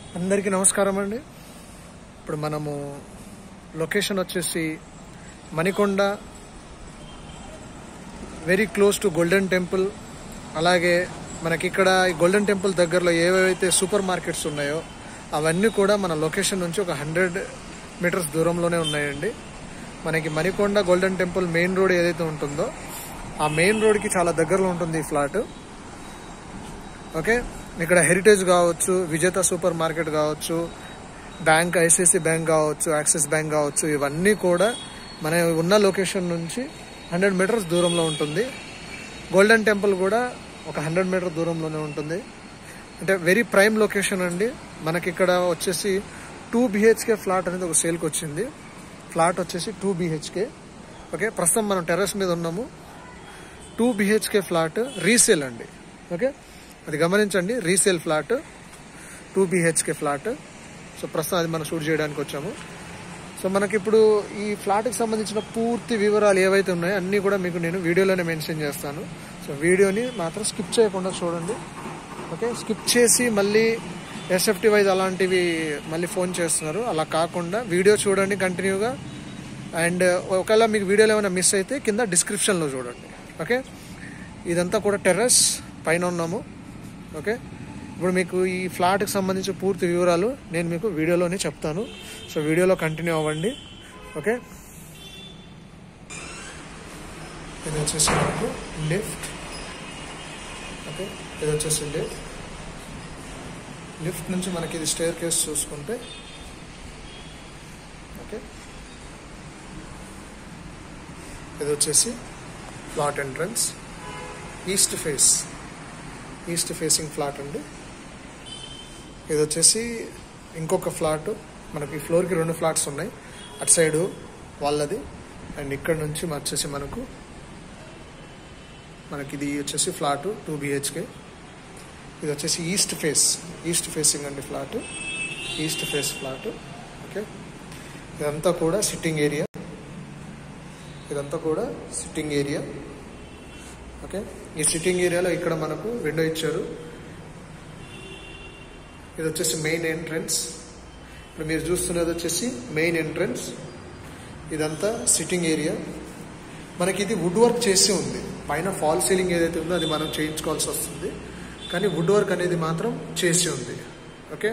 అందరికీ నమస్కారం అండి ఇప్పుడు మనము లొకేషన్ వచ్చేసి Manikonda very close to golden temple అలాగే మనకి ఇక్కడ ఈ గోల్డెన్ టెంపుల్ దగ్గరలో ఏవేవైతే సూపర్ మార్కెట్స్ ఉన్నాయో అవన్నీ కూడా మన లొకేషన్ నుంచి ఒక హండ్రెడ్ మీటర్స్ దూరంలోనే ఉన్నాయండి మనకి Manikonda golden temple main road ఏదైతే ఉంటుందో ఆ మెయిన్ రోడ్కి చాలా దగ్గరలో ఉంటుంది ఈ ఫ్లాట్ ఓకే ఇక్కడ హెరిటేజ్ కావచ్చు విజేత సూపర్ మార్కెట్ కావచ్చు బ్యాంక్ ఐసిఐసి బ్యాంక్ కావచ్చు యాక్సిస్ బ్యాంక్ కావచ్చు ఇవన్నీ కూడా మన ఉన్న లొకేషన్ నుంచి హండ్రెడ్ మీటర్స్ దూరంలో ఉంటుంది గోల్డెన్ టెంపుల్ కూడా ఒక హండ్రెడ్ మీటర్ దూరంలోనే ఉంటుంది అంటే వెరీ ప్రైమ్ లొకేషన్ అండి మనకి ఇక్కడ వచ్చేసి టూ బిహెచ్కే ఫ్లాట్ అనేది ఒక సేల్కి వచ్చింది ఫ్లాట్ వచ్చేసి టూ బిహెచ్కే ఓకే ప్రస్తుతం మనం టెర్రస్ మీద ఉన్నాము టూ బిహెచ్కే ఫ్లాట్ రీసేల్ అండి ఓకే అది గమనించండి resale flat two BHK flat so ప్రస్తుతం అది మనం షూట్ చేయడానికి వచ్చాము సో మనకి ఇప్పుడు ఈ ఫ్లాట్కి సంబంధించిన పూర్తి వివరాలు ఏవైతే ఉన్నాయో అన్నీ కూడా మీకు నేను వీడియోలోనే మెన్షన్ చేస్తాను సో వీడియోని మాత్రం స్కిప్ చేయకుండా చూడండి ఓకే స్కిప్ చేసి మళ్ళీ ఎస్ఎఫ్టీ వైజ్ అలాంటివి మళ్ళీ ఫోన్ చేస్తున్నారు అలా కాకుండా వీడియో చూడండి కంటిన్యూగా అండ్ ఒకవేళ మీకు వీడియోలో ఏమైనా మిస్ అయితే కింద డిస్క్రిప్షన్లో చూడండి ఓకే ఇదంతా కూడా టెర్రస్ పైన ఉన్నాము ఓకే ఇప్పుడు మీకు ఈ ఫ్లాట్కి సంబంధించిన పూర్తి వివరాలు నేను మీకు వీడియోలోనే చెప్తాను సో వీడియోలో కంటిన్యూ అవ్వండి ఓకే ఇది వచ్చేసి మనకు లిఫ్ట్ ఓకే ఇది వచ్చేసి లిఫ్ట్ లిఫ్ట్ నుంచి మనకి ఇది స్టేర్ కేస్ చూసుకుంటే ఓకే ఇది వచ్చేసి flat entrance east face east facing flat అండి ఇది వచ్చేసి ఇంకొక ఫ్లాట్ మనకి ఈ ఫ్లోర్కి రెండు ఫ్లాట్స్ ఉన్నాయి అటు సైడు వాళ్ళది అండ్ ఇక్కడ నుంచి వచ్చేసి మనకు మనకి ఇది వచ్చేసి ఫ్లాట్ టూ బిహెచ్కే ఇది వచ్చేసి ఈస్ట్ ఫేస్ ఈస్ట్ ఫేసింగ్ అండి flat east face flat okay ఇదంతా కూడా సిట్టింగ్ ఏరియా ఇదంతా కూడా సిట్టింగ్ ఏరియా ఓకే ఈ సిట్టింగ్ ఏరియాలో ఇక్కడ మనకు విండో ఇచ్చారు ఇది వచ్చేసి మెయిన్ ఎంట్రన్స్ ఇప్పుడు మీరు చూస్తున్నది వచ్చేసి మెయిన్ ఎంట్రన్స్ ఇదంతా సిట్టింగ్ ఏరియా మనకి ఇది వుడ్ వర్క్ చేసి ఉంది పైన ఫాల్ సీలింగ్ ఏదైతే ఉందో అది మనం చేయించుకోవాల్సి వస్తుంది కానీ వుడ్ వర్క్ అనేది మాత్రం చేసి ఉంది ఓకే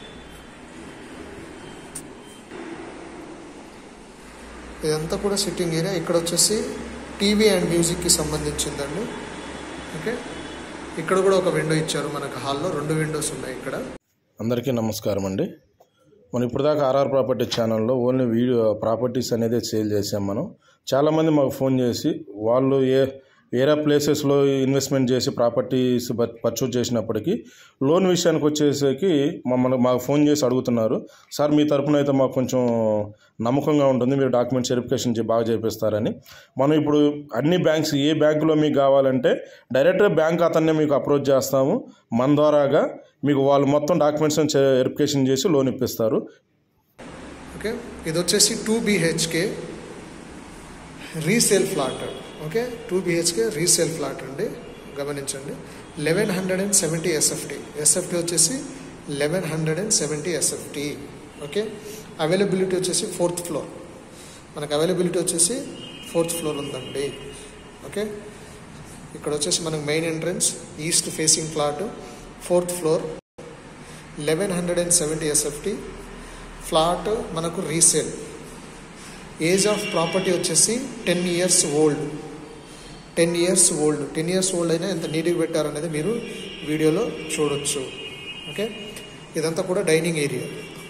ఇదంతా కూడా సిట్టింగ్ ఏరియా ఇక్కడ వచ్చేసి టీవీ అండ్ మ్యూజిక్కి సంబంధించిందండి ఓకే ఇక్కడ కూడా ఒక విండో ఇచ్చారు మనకు హాల్లో రెండు విండోస్ ఉన్నాయి ఇక్కడ అందరికీ నమస్కారం అండి మనం ఇప్పటిదాకా ఆర్ఆర్ ప్రాపర్టీ ఛానల్లో ఓన్లీ వీడియో ప్రాపర్టీస్ అనేది సేల్ చేసాం మనం చాలామంది మాకు ఫోన్ చేసి వాళ్ళు ఏ వేరే ప్లేసెస్లో ఇన్వెస్ట్మెంట్ చేసి ప్రాపర్టీస్ పర్చేజ్ చేసినప్పటికీ లోన్ విషయానికి వచ్చేసరికి మమ్మల్ని మాకు ఫోన్ చేసి అడుగుతున్నారు సార్ మీ తరపున అయితే మాకు కొంచెం నమ్మకంగా ఉంటుంది మీరు డాక్యుమెంట్స్ వెరిఫికేషన్ చే- బాగా చేపిస్తారని మనం ఇప్పుడు అన్ని బ్యాంక్స్ ఏ బ్యాంకులో మీకు కావాలంటే డైరెక్ట్గా బ్యాంక్ అతన్నే మీకు అప్రోచ్ చేస్తాము మన ద్వారాగా మీకు వాళ్ళు మొత్తం డాక్యుమెంట్స్ వెరిఫికేషన్ చేసి లోన్ ఇప్పిస్తారు ఓకే ఇది వచ్చేసి two BHK resale flat okay two BHK resale flat అండి గమనించండి eleven hundred and seventy SFT SFT వచ్చేసి eleven hundred and seventy SFT okay availability వచ్చేసి ఫోర్త్ ఫ్లోర్ మనకు అవైలబిలిటీ వచ్చేసి ఫోర్త్ ఫ్లోర్ ఉందండి ఓకే ఇక్కడ వచ్చేసి మనకు main entrance east facing flat fourth floor eleven hundred and seventy SFT flat మనకు resale age of property వచ్చేసి ten years old ten years old ten years old అయినా ఎంత నీట్గా పెట్టారనేది మీరు వీడియోలో చూడొచ్చు ఓకే ఇదంతా కూడా డైనింగ్ ఏరియా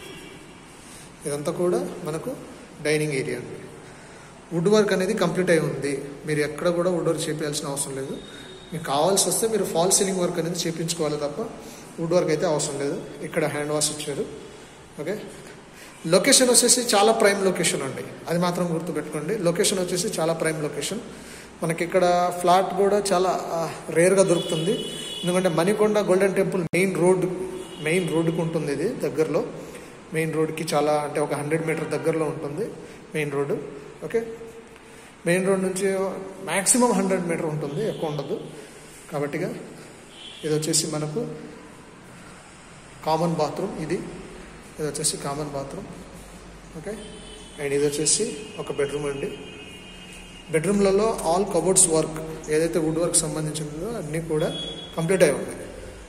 ఇదంతా కూడా మనకు డైనింగ్ ఏరియా అండి వుడ్ వర్క్ అనేది కంప్లీట్ అయి ఉంది మీరు ఎక్కడ కూడా వుడ్ వర్క్ చేపించాల్సిన అవసరం లేదు మీకు కావాల్సి వస్తే మీరు ఫాల్ సీలింగ్ వర్క్ అనేది చేయించుకోవాలి తప్ప వుడ్ వర్క్ అయితే అవసరం లేదు ఇక్కడ హ్యాండ్ వాష్ ఇచ్చారు ఓకే లొకేషన్ వచ్చేసి చాలా ప్రైమ్ లొకేషన్ అండి అది మాత్రం గుర్తుపెట్టుకోండి లొకేషన్ వచ్చేసి చాలా ప్రైమ్ లొకేషన్ మనకి ఇక్కడ ఫ్లాట్ కూడా చాలా రేర్గా దొరుకుతుంది ఎందుకంటే Manikonda golden temple main road main రోడ్డుకు ఉంటుంది ఇది దగ్గరలో మెయిన్ రోడ్కి చాలా అంటే ఒక హండ్రెడ్ మీటర్ దగ్గరలో ఉంటుంది main road okay main road నుంచి మ్యాక్సిమం హండ్రెడ్ మీటర్ ఉంటుంది ఎక్కువ ఉండదు కాబట్టిగా ఇది వచ్చేసి మనకు కామన్ బాత్రూమ్ ఇది ఇది వచ్చేసి కామన్ బాత్రూమ్ ఓకే అండ్ ఇది వచ్చేసి ఒక బెడ్రూమ్ అండి బెడ్రూమ్లలో ఆల్ కబోర్డ్స్ వర్క్ ఏదైతే వుడ్ వర్క్ సంబంధించిందో అన్నీ కూడా కంప్లీట్ అయి ఉన్నాయి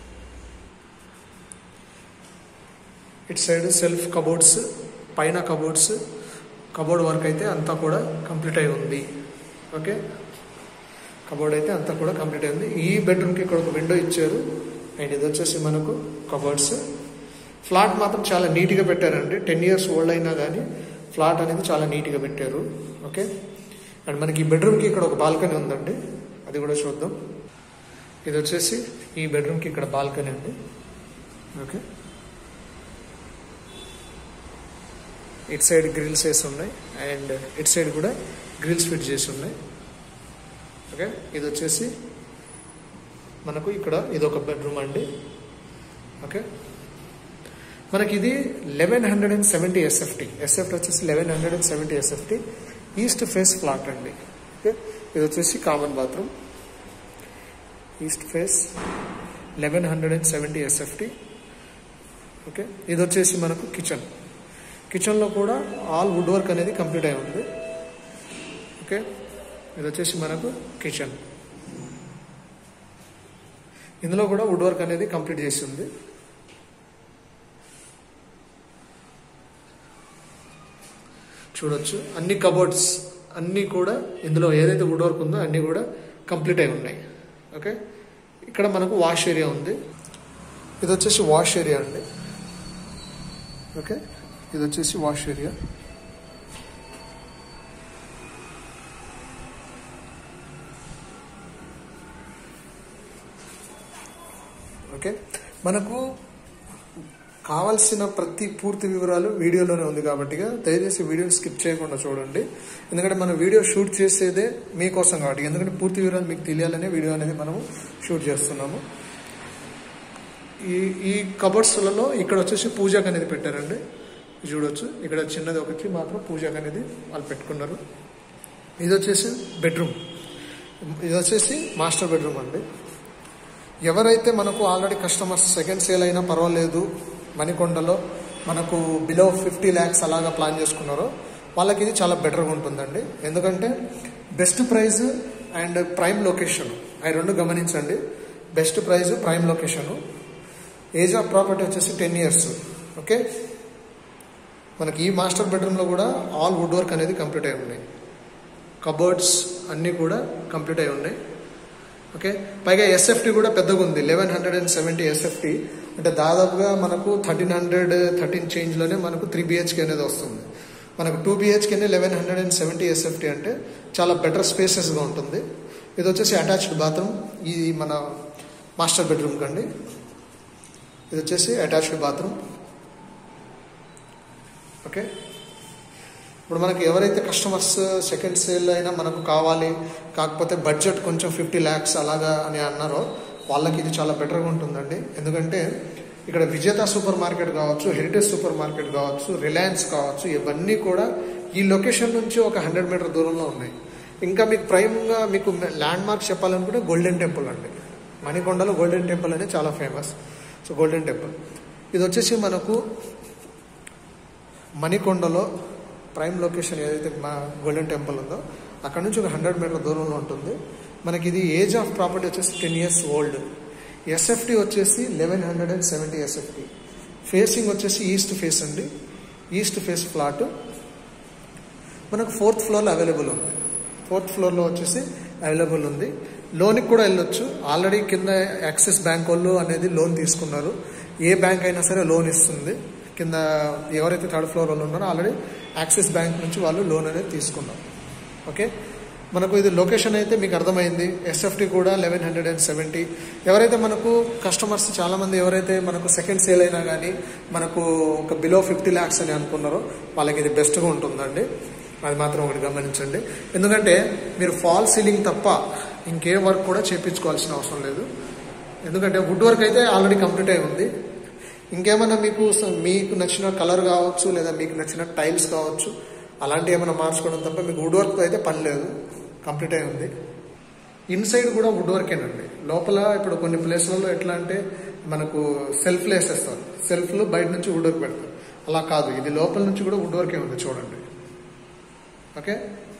ఇటు సైడ్ సెల్ఫ్ కబోర్డ్స్ పైన కబోర్డ్స్ కబోర్డ్ వర్క్ అయితే అంతా కూడా కంప్లీట్ అయి ఉంది ఓకే కబోర్డ్ అయితే అంతా కూడా కంప్లీట్ అయింది ఈ బెడ్రూమ్కి ఇక్కడ ఒక విండో ఇచ్చారు అండ్ ఇది వచ్చేసి మనకు కబోర్డ్స్ ఫ్లాట్ మాత్రం చాలా నీట్గా పెట్టారండి టెన్ ఇయర్స్ ఓల్డ్ అయినా కానీ ఫ్లాట్ అనేది చాలా నీట్గా పెట్టారు ఓకే అండ్ మనకి ఈ బెడ్రూమ్కి ఇక్కడ ఒక బాల్కనీ ఉందండి అది కూడా చూద్దాం ఇది వచ్చేసి ఈ బెడ్రూమ్కి ఇక్కడ బాల్కనీ అండి ఓకే ఇటు సైడ్ గ్రిల్స్ వేసి ఉన్నాయి అండ్ ఇటు సైడ్ కూడా గ్రిల్స్ ఫిట్ చేసి ఉన్నాయి ఓకే ఇది వచ్చేసి మనకు ఇక్కడ ఇది ఒక బెడ్రూమ్ అండి ఓకే మనకి ఇది eleven hundred and seventy SFT SFT వచ్చేసి eleven hundred and seventy SFT east face flat అండి ఓకే ఇది వచ్చేసి common bathroom east face eleven hundred and seventy SFT okay ఇది వచ్చేసి మనకు కిచెన్ కిచెన్లో కూడా ఆల్ వుడ్ వర్క్ అనేది కంప్లీట్ అయి ఉంది ఓకే ఇది వచ్చేసి మనకు కిచెన్ ఇందులో కూడా వుడ్ వర్క్ అనేది కంప్లీట్ చేసి ఉంది చూడొచ్చు అన్ని కబోర్డ్స్ అన్నీ కూడా ఇందులో ఏదైతే వుడ్ వర్క్ ఉందో అన్నీ కూడా కంప్లీట్ అయి ఉన్నాయి ఓకే ఇక్కడ మనకు వాష్ ఏరియా ఉంది ఇది వచ్చేసి వాష్ ఏరియా అండి ఓకే ఇది వచ్చేసి వాష్ ఏరియా ఓకే మనకు కావాల్సిన ప్రతి పూర్తి వివరాలు వీడియోలోనే ఉంది కాబట్టి దయచేసి వీడియోని స్కిప్ చేయకుండా చూడండి ఎందుకంటే మనం వీడియో షూట్ చేసేదే మీకోసం కాబట్టి ఎందుకంటే పూర్తి వివరాలు మీకు తెలియాలనే వీడియో అనేది మనము షూట్ చేస్తున్నాము ఈ ఈ కబర్డ్స్లలో ఇక్కడ వచ్చేసి పూజకు అనేది పెట్టారండి చూడొచ్చు ఇక్కడ చిన్నది ఒకటి మాత్రం పూజకు అనేది వాళ్ళు పెట్టుకున్నారు ఇది వచ్చేసి బెడ్రూమ్ ఇది వచ్చేసి మాస్టర్ బెడ్రూమ్ అండి ఎవరైతే మనకు ఆల్రెడీ కస్టమర్స్ సెకండ్ సేల్ అయినా పర్వాలేదు మణికొండలో మనకు బిలో ఫిఫ్టీ ల్యాక్స్ అలాగా ప్లాన్ చేసుకున్నారో వాళ్ళకి ఇది చాలా బెటర్గా ఉంటుందండి ఎందుకంటే best price and prime location అవి రెండు గమనించండి best price prime location age of property వచ్చేసి టెన్ ఇయర్స్ ఓకే మనకి ఈ మాస్టర్ బెడ్రూమ్లో కూడా ఆల్ వుడ్ వర్క్ అనేది కంప్లీట్ అయి ఉన్నాయి కబోర్డ్స్ అన్నీ కూడా కంప్లీట్ అయి ఉన్నాయి ఓకే పైగా ఎస్ఎఫ్టీ కూడా పెద్దగా ఉంది eleven hundred and seventy SFT అంటే దాదాపుగా మనకు థర్టీన్ హండ్రెడ్ థర్టీన్ చేంజ్లోనే మనకు త్రీ బిహెచ్కే అనేది వస్తుంది మనకు టూ బిహెచ్కేనే eleven hundred and seventy SFT అంటే చాలా బెటర్ స్పేసెస్గా ఉంటుంది ఇది వచ్చేసి అటాచ్డ్ బాత్రూమ్ ఈ మన మాస్టర్ బెడ్రూమ్ కండి ఇది వచ్చేసి అటాచ్డ్ బాత్రూమ్ ఓకే ఇప్పుడు మనకి ఎవరైతే కస్టమర్స్ సెకండ్ సేల్ అయినా మనకు కావాలి కాకపోతే బడ్జెట్ కొంచెం ఫిఫ్టీ ల్యాక్స్ అలాగా అని అన్నారో వాళ్ళకి ఇది చాలా బెటర్గా ఉంటుందండి ఎందుకంటే ఇక్కడ విజేత సూపర్ మార్కెట్ కావచ్చు హెరిటేజ్ సూపర్ మార్కెట్ కావచ్చు రిలయన్స్ కావచ్చు ఇవన్నీ కూడా ఈ లొకేషన్ నుంచి ఒక హండ్రెడ్ మీటర్ దూరంలో ఉన్నాయి ఇంకా మీకు ప్రైమ్గా మీకు ల్యాండ్ మార్క్ చెప్పాలనుకుంటే గోల్డెన్ టెంపుల్ అండి మణికొండలో గోల్డెన్ టెంపుల్ అనేది చాలా ఫేమస్ సో గోల్డెన్ టెంపుల్ ఇది వచ్చేసి మనకు మణికొండలో ప్రైమ్ లొకేషన్ ఏదైతే మా గోల్డెన్ టెంపుల్ ఉందో అక్కడ నుంచి ఒక హండ్రెడ్ మీటర్ దూరంలో ఉంటుంది మనకి ఇది ఏజ్ ఆఫ్ ప్రాపర్టీ వచ్చేసి టెన్ ఇయర్స్ ఓల్డ్ ఎస్ఎఫ్టీ వచ్చేసి eleven hundred and seventy SFT facing వచ్చేసి ఈస్ట్ ఫేస్ అండి ఈస్ట్ ఫేస్ ఫ్లాట్ మనకు ఫోర్త్ ఫ్లోర్లో అవైలబుల్ ఉంది ఫోర్త్ ఫ్లోర్లో వచ్చేసి అవైలబుల్ ఉంది లోన్కి కూడా వెళ్ళొచ్చు ఆల్రెడీ కింద యాక్సిస్ బ్యాంక్ వాళ్ళు అనేది లోన్ తీసుకున్నారు ఏ బ్యాంక్ అయినా సరే లోన్ ఇస్తుంది కింద ఎవరైతే థర్డ్ ఫ్లోర్ వాళ్ళు ఉన్నారో ఆల్రెడీ యాక్సిస్ బ్యాంక్ నుంచి వాళ్ళు లోన్ అనేది తీసుకున్నారు ఓకే మనకు ఇది లొకేషన్ అయితే మీకు అర్థమైంది ఎస్ఎఫ్టీ కూడా లెవెన్ హండ్రెడ్ అండ్ సెవెంటీ ఎవరైతే మనకు కస్టమర్స్ చాలామంది ఎవరైతే మనకు సెకండ్ సేల్ అయినా కానీ మనకు ఒక బిలో ఫిఫ్టీ ల్యాక్స్ అని అనుకున్నారో వాళ్ళకి ఇది బెస్ట్గా ఉంటుందండి అది మాత్రం ఒకటి గమనించండి ఎందుకంటే మీరు ఫాల్ సీలింగ్ తప్ప ఇంకే వర్క్ కూడా చేయించుకోవాల్సిన అవసరం లేదు ఎందుకంటే వుడ్ వర్క్ అయితే ఆల్రెడీ కంప్లీట్ అయి ఉంది ఇంకేమైనా మీకు స- మీకు నచ్చిన కలర్ కావచ్చు లేదా మీకు నచ్చిన టైల్స్ కావచ్చు అలాంటివి ఏమైనా మార్చుకోవడం తప్ప మీకు వుడ్ వర్క్ అయితే పని లేదు కంప్లీట్ అయి ఉంది ఇన్సైడ్ కూడా వుడ్ వర్కేనండి లోపల ఇప్పుడు కొన్ని ప్లేస్లలో ఎట్లా అంటే మనకు సెల్ఫ్లు వేసేస్తారు సెల్ఫ్లు బయట నుంచి వుడ్ వర్క్ పెడతారు అలా కాదు ఇది లోపల నుంచి కూడా వుడ్ వర్కే ఉంది చూడండి ఓకే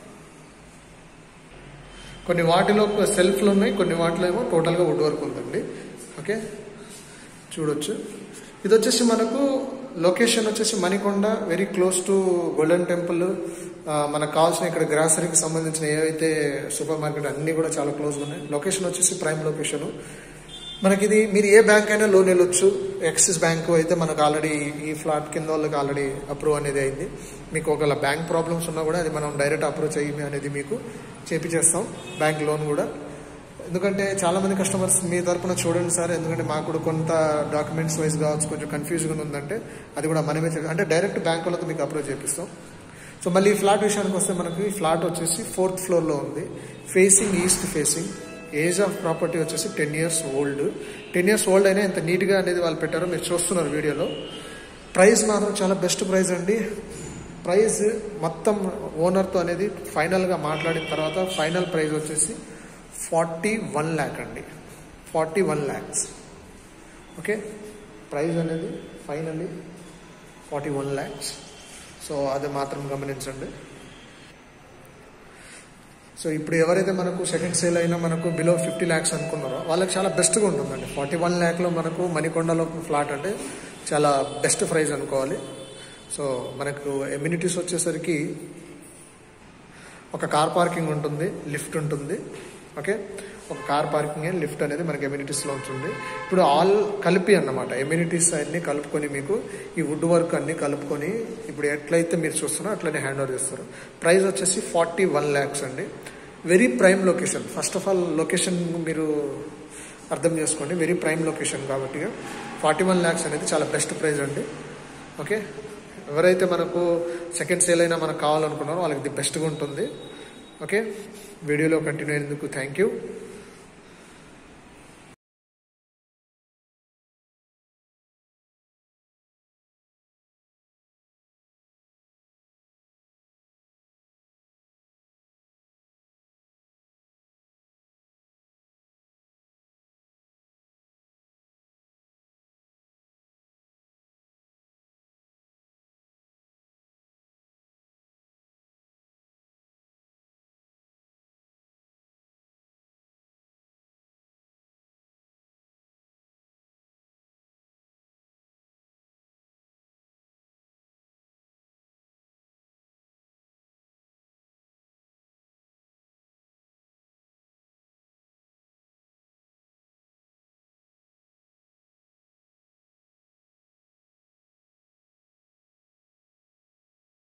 కొన్ని వాటిలో సెల్ఫ్లు ఉన్నాయి కొన్ని వాటిలో ఏమో టోటల్గా వుడ్ వర్క్ ఉందండి ఓకే చూడొచ్చు ఇది వచ్చేసి మనకు లొకేషన్ వచ్చేసి Manikonda very close to golden temple ఆ, మనకు కావాల్సిన ఇక్కడ గ్రాసరీకి సంబంధించిన ఏవైతే సూపర్ మార్కెట్ అన్ని కూడా చాలా క్లోజ్గా ఉన్నాయి లొకేషన్ వచ్చేసి ప్రైమ్ లొకేషన్ మనకి ఇది మీరు ఏ బ్యాంక్ అయినా లోన్ వెళ్ళొచ్చు యాక్సిస్ బ్యాంక్ అయితే మనకు ఆల్రెడీ ఈ ఫ్లాట్ కింద వాళ్ళకి ఆల్రెడీ అప్రూవ్ అనేది అయింది మీకు ఒకవేళ బ్యాంక్ ప్రాబ్లమ్స్ ఉన్నా కూడా అది మనం డైరెక్ట్ అప్రోచ్ అయ్యి అనేది మీకు చేపించేస్తాం బ్యాంక్ లోన్ కూడా ఎందుకంటే చాలా మంది కస్టమర్స్ మీ తరపున చూడండి సార్ ఎందుకంటే మాకు కూడా కొంత డాక్యుమెంట్స్ వైజ్ కావచ్చు కొంచెం కన్ఫ్యూజ్గా ఉందంటే అది కూడా మనమే చే- అంటే డైరెక్ట్ బ్యాంక్ వాళ్ళతో మీకు అప్రోచ్ చేపిస్తాం సో మళ్ళీ ఈ ఫ్లాట్ విషయానికి వస్తే మనకి ఈ ఫ్లాట్ వచ్చేసి ఫోర్త్ ఫ్లోర్లో ఉంది facing east facing age of property వచ్చేసి ten years old ten years old అయినా ఎంత నీట్గా అనేది వాళ్ళు పెట్టారో మీరు చూస్తున్నారు వీడియోలో ప్రైస్ మాత్రం చాలా బెస్ట్ ప్రైస్ అండి ప్రైస్ మొత్తం ఓనర్తో అనేది ఫైనల్గా మాట్లాడిన తర్వాత ఫైనల్ ప్రైస్ వచ్చేసి ఫార్టీ వన్ ల్యాక్ అండి forty one lakhs okay price అనేది finally forty one lakhs so అది మాత్రం గమనించండి సో ఇప్పుడు ఎవరైతే మనకు సెకండ్ సేల్ అయినా మనకు బిలో ఫిఫ్టీ ల్యాక్స్ అనుకున్నారో వాళ్ళకి చాలా బెస్ట్గా ఉంటుందండి ఫార్టీ వన్ ల్యాక్లో మనకు మణికొండలో ఫ్లాట్ అంటే చాలా బెస్ట్ ప్రైస్ అనుకోవాలి సో మనకు ఎమ్యూనిటీస్ వచ్చేసరికి ఒక కార్ పార్కింగ్ ఉంటుంది లిఫ్ట్ ఉంటుంది ఓకే ఒక కార్ పార్కింగ్ అండ్ లిఫ్ట్ అనేది మనకి ఎమ్యూనిటీస్లో ఉంటుంది ఇప్పుడు ఆల్ కలిపి అన్నమాట ఎమ్యూనిటీస్ అన్ని కలుపుకొని మీకు ఈ వుడ్ వర్క్ అన్ని కలుపుకొని ఇప్పుడు ఎట్లయితే మీరు చూస్తున్నారో అట్లనే హ్యాండ్ ఓవర్ చేస్తారు ప్రైస్ వచ్చేసి ఫార్టీ వన్ ల్యాక్స్ అండి very prime location first of all location మీరు అర్థం చేసుకోండి వెరీ ప్రైమ్ లొకేషన్ కాబట్టి ఫార్టీ వన్ ల్యాక్స్ అనేది చాలా బెస్ట్ ప్రైస్ అండి ఓకే ఎవరైతే మనకు సెకండ్ సేల్ అయినా మనకు కావాలనుకున్నారో వాళ్ళకి ది బెస్ట్గా ఉంటుంది ఓకే వీడియోలో కంటిన్యూ అయినందుకు థ్యాంక్ యూ